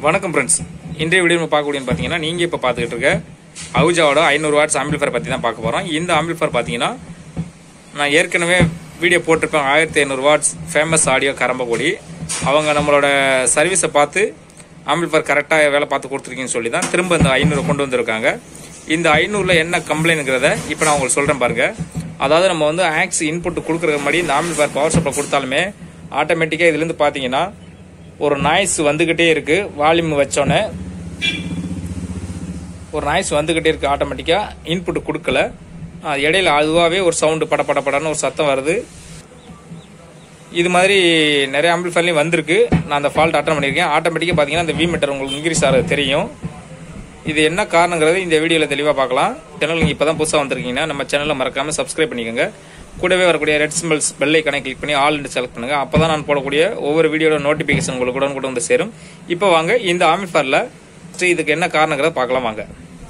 வணக்கம் ஃப்ரெண்ட்ஸ் இன்றைய வீடியோ நம்ம பார்க்கக்கூடியன்னு பார்த்தீங்கன்னா நீங்கள் இப்போ பார்த்துக்கிட்டு இருக்க அவுஜாவோட ஐநூறு வாட்ஸ் ஆம்பிள்ஃபர் பற்றி தான் பார்க்க போகிறோம் இந்த ஆம்பிள்ஃபர் பார்த்தீங்கன்னா நான் ஏற்கனவே வீடியோ போட்டிருப்பேன் ஆயிரத்தி ஐநூறு வாட்ஸ் ஃபேமஸ் ஆடியோ கரம்பக்குடி அவங்க நம்மளோட சர்வீஸை பார்த்து ஆம்பிள்ஃபர் கரெக்டாக வேலை பார்த்து கொடுத்துருக்கீங்கன்னு சொல்லி தான் திரும்ப இந்த ஐநூறு கொண்டு வந்திருக்காங்க இந்த ஐநூறில் என்ன கம்ப்ளைண்ட்ங்கிறத இப்போ நான் உங்களுக்கு சொல்கிறேன் பாருங்க அதாவது நம்ம வந்து ஆக்ஸ் இன்புட் கொடுக்குற மாதிரி இந்த ஆம்பிள்ஃபர் பவர் சப்ளை கொடுத்தாலுமே ஆட்டோமேட்டிக்காக இதுலேருந்து பார்த்தீங்கன்னா ஒரு நாய்ஸ் வந்துக்கிட்டே இருக்கு வால்யூம் வச்சோன்னே ஒரு நாய்ஸ் வந்துக்கிட்டே இருக்கு ஆட்டோமேட்டிக்காக இன்புட் கொடுக்கல அது இடையில அதுவாகவே ஒரு சவுண்டு பட பட படன்னு ஒரு சத்தம் வருது இது மாதிரி நிறைய ஆம்பிள்ஃபைர்லையும் வந்திருக்கு நான் அந்த ஃபால்ட் அட்டன் பண்ணியிருக்கேன் ஆட்டோமேட்டிக்காக பார்த்தீங்கன்னா இந்த வி மீட்டர் உங்களுக்கு இன்க்ரீஸ் ஆகிறது தெரியும் இது என்ன காரணங்கிறது இந்த வீடியோவில் தெளிவாக பார்க்கலாம் சேனல் நீங்கள் இப்போ தான் புதுசாக வந்திருக்கீங்கன்னா நம்ம சேனலை மறக்காமல் சப்ஸ்கிரைப் பண்ணிக்கோங்க கூடவே வரக்கூடிய ரெட் சிம்பிள்ஸ் பெல் ஐக்கனை கிளிக் பண்ணி ஆல் செலக்ட் பண்ணுங்க அப்போ தான் நான் போடக்கூடிய ஒவ்வொரு வீடியோட நோட்டிஃபிகேஷன் உங்களுக்கு கூட கூட வந்து சேரும் இப்போ வாங்க இந்த ஆம்பிள்ஃபைரில் இதுக்கு என்ன காரணங்கிறத பார்க்கலாம் வாங்க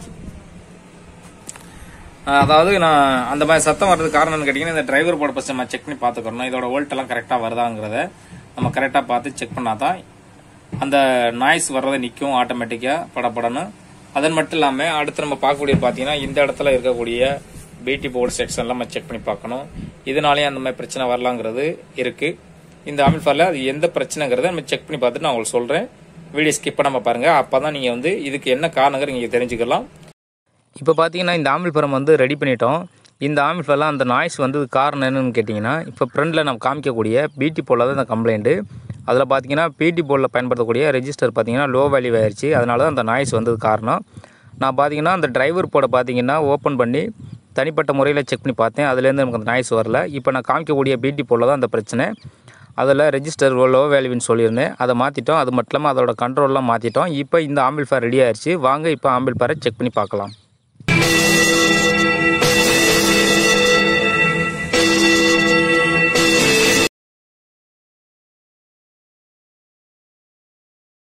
அஹ் அதாவது நான் அந்த மாதிரி சத்தம் வர்றதுக்கு காரணம்னு கேட்டிங்கன்னா இந்த டிரைவர் போர்டு ஃபஸ்ட் நம்ம செக் பண்ணி பார்த்துக்கணும் இதோட வோல்ட் எல்லாம் கரெக்டாக வருதாங்கிறத நம்ம கரெக்டாக பார்த்து செக் பண்ணால் தான் அந்த நாய்ஸ் வர்றதை நிற்கும் ஆட்டோமேட்டிக்காக படப்படன்னு அதன் மட்டும் இல்லாமல் அடுத்து நம்ம பார்க்கக்கூடிய பார்த்தீங்கன்னா இந்த இடத்துல இருக்கக்கூடிய பிடி போர்டு செக்ஷன்லாம் நம்ம செக் பண்ணி பார்க்கணும் இதனாலேயே அந்த மாதிரி பிரச்சனை வரலாங்கிறது இருக்குது இந்த ஆமில்ஃபாரில் அது எந்த பிரச்சனைங்கிறத நம்ம செக் பண்ணி பார்த்துட்டு நான் உங்களுக்கு சொல்கிறேன் வீடியோ ஸ்கிப் பண்ணாமல் பாருங்கள் அப்போ தான் நீங்கள் வந்து இதுக்கு என்ன காரணங்கிறது நீங்கள் தெரிஞ்சுக்கலாம் இப்போ பார்த்தீங்கன்னா இந்த ஆம்பிள் பரம் வந்து ரெடி பண்ணிட்டோம் இந்த ஆம்பிள் ஃபெல்லாம் அந்த நாய்ஸ் வந்தது காரணம் என்னன்னு கேட்டிங்கன்னா இப்போ ஃப்ரண்டில் நம்ம காமிக்கக்கூடிய பிடி போலில் தான் இந்த கம்ப்ளைண்ட்டு அதில் பார்த்தீங்கன்னா பிடி போலில் பயன்படுத்தக்கூடிய ரெஜிஸ்டர் பார்த்தீங்கன்னா லோ வேல்யூ ஆயிடுச்சு அதனால தான் அந்த நாய்ஸ் வந்தது காரணம் நான் பார்த்தீங்கன்னா அந்த டிரைவர் போர்டை பார்த்தீங்கன்னா ஓப்பன் பண்ணி தனிப்பட்ட முறையில் செக் பண்ணி பார்த்தேன் அதுலேருந்து நமக்கு அந்த நாய்ஸ் வரல இப்போ நான் காமிக்கக்கூடிய பிடி போலில் தான் அந்த பிரச்சனை அதில் ரெஜிஸ்டர் லோ வேல்யூன்னு சொல்லியிருந்தேன் அதை மாற்றிட்டோம் அது மட்டும் இல்லாமல் அதோட கண்ட்ரோல்லாம் மாற்றிட்டோம் இப்போ இந்த ஆம்பிள் ஃபேர் ரெடி ஆயிடுச்சு வாங்க இப்போ ஆம்பிள் ஃபேரை செக் பண்ணி பார்க்கலாம்